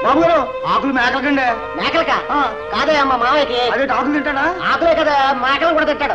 బాబు గారు ఆకులు మేకలకండి మేకలకా కాదే అమ్మ మావయ్యకి అదే ఆకులు తింటాడా ఆకులే కదా మేకలు కూడా తింటాడు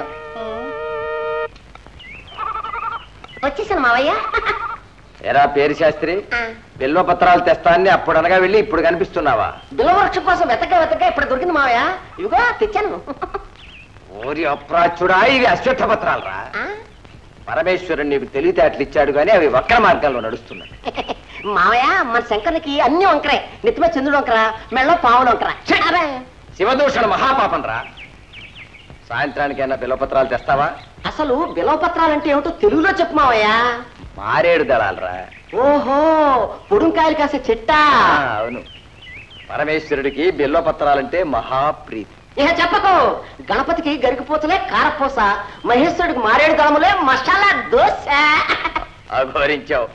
వచ్చేసాను మావయ్య ఎరా పేరు శాస్త్రి బిల్వ పత్రాలు తెస్తాన్ని అప్పుడు అనగా వెళ్ళి ఇప్పుడు కనిపిస్తున్నావా బిలవృక్షం కోసం వెతక వెతక ఇప్పుడు దొరికింది మావయ్య ఇవిగో తెచ్చాను ఓరి అప్రాచుడా ఇవి అశ్వత్థ పత్రాలు రా పరమేశ్వరుడు నీకు తెలివితేటలు ఇచ్చాడు కానీ అవి వక్ర మార్గంలో నడుస్తున్నాయి మావయ్య మన శంకర్నికి అన్ని వంకరే నెత్తిమే చంద్రుడు వంకర మెళ్ళో పావులు వంకర అరే, శివదూషణ మహాపాపం రా సాయంత్రానికైనా బిల్వపత్రాలు తెస్తావా అసలు బిలవపత్రాలంటే ఏమిటో తెలుగులో చెప్పు మావయ్య మారేడు దళాలరా ఓహో పొడుంకాయలు కాసే చెట్టా ఆ, అవును పరమేశ్వరుడికి బిల్వపత్రాలంటే మహాప్రీతి ఇక చెప్పకు గణపతికి గరికిపోతలే కారపూస మహేశ్వరుడికి మారేడు దళములే మసాలా దోశ అఘోరించావు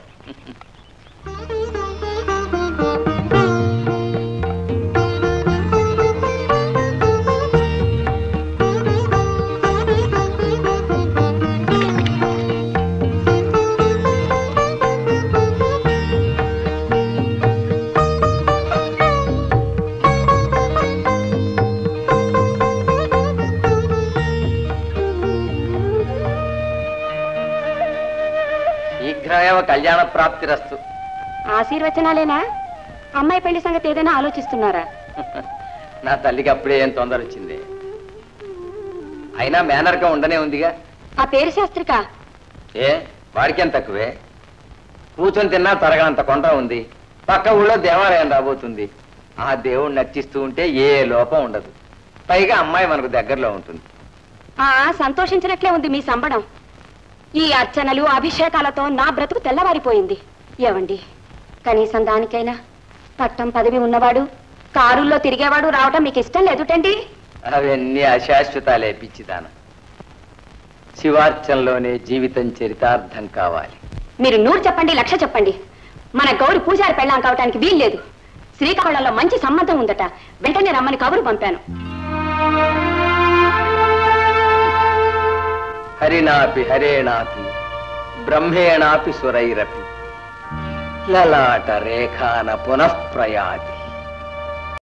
శీఘ్రమేవ కళ్యాణ ప్రాప్తిరస్తు ఆశీర్వచనాలేనా అమ్మాయి పెళ్లి సంగతి ఏదైనా ఆలోచిస్తున్నారా నా తల్లికి అప్పుడే ఏం తొందర వచ్చింది అయినా మేనర్గా ఉండనే ఉందిగా ఆ పేరు శాస్త్రిక ఏ వాడికేం తక్కువే కూర్చొని తిన్నా తరగనంత కొండ ఉంది పక్క ఊళ్ళో దేవాలయం రాబోతుంది ఆ దేవుణ్ణి నర్చిస్తూ ఉంటే ఏ లోపం ఉండదు పైగా అమ్మాయి మనకు దగ్గరలో ఉంటుంది ఆ సంతోషించినట్లే ఉంది మీ సంబడం ఈ అర్చనలు అభిషేకాలతో నా బ్రతుకు తెల్లవారిపోయింది ఏవండి కనీసం దానికైనా పట్టం పదవి ఉన్నవాడు కారుల్లో తిరిగేవాడు రావటం మీకు ఇష్టం లేదుటండి అవన్నీ అశాశ్వతాలే పిచ్చిదాన శివార్చనలోనే జీవితం చరితార్థం కావాలి మీరు నూరు చెప్పండి లక్ష చెప్పండి మన గౌరి పూజారి పెళ్ళాం కావటానికి వీల్లేదు శ్రీకాకుళంలో మంచి సంబంధం ఉందట వెంటనే రమ్మని కబురు పంపాను హరినాపి హరేణాపి బ్రహ్మేణాపి సురైరపి లలాట రేఖాన పునః ప్రయాతి